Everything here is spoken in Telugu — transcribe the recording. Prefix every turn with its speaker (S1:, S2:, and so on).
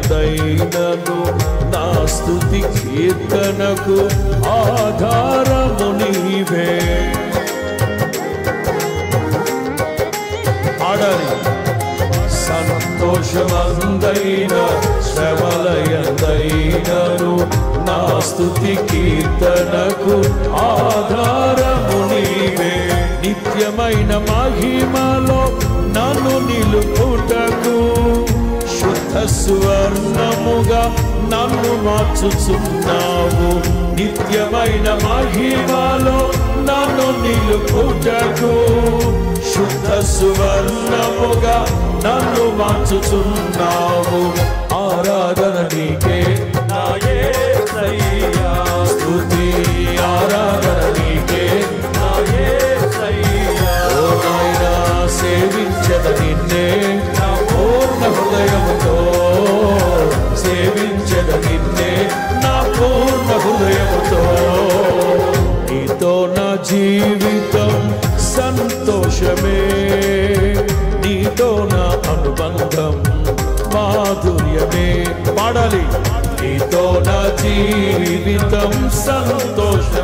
S1: ఎంతైనను నా స్తుతి కీర్తనకు ఆధారము నీవే ఆడాలి సంతోషమందైన శ్రమలయందైనను నా స్తుతి కీర్తనకు ఆధారము నీవే నిత్యమైన మహిమలో నన్ను నిలుపుటకు శుద్ధ సువర్ణముగా నన్ను మార్చుచున్నావు నిత్యమైన మహిమలో నన్ను నిలుపుటకు శుద్ధ సువర్ణముగా నన్ను మార్చుచున్నావు ఆరాధన నీకే నా యేసయ్యా స్తుతి ఆరాధన నీకే నా యేసయ్యా ఓ నాయనా సేవించద నిన్నే నా పూర్ణ హృదయముతో సేవించద నిన్నే నా పూర్ణ హృదయముతో నీతో నా జీవితం సంతోషమే నీతో నా అనుబంధం మాధుర్యమే పాడాలి నీతో నా జీవితం సంతోషమే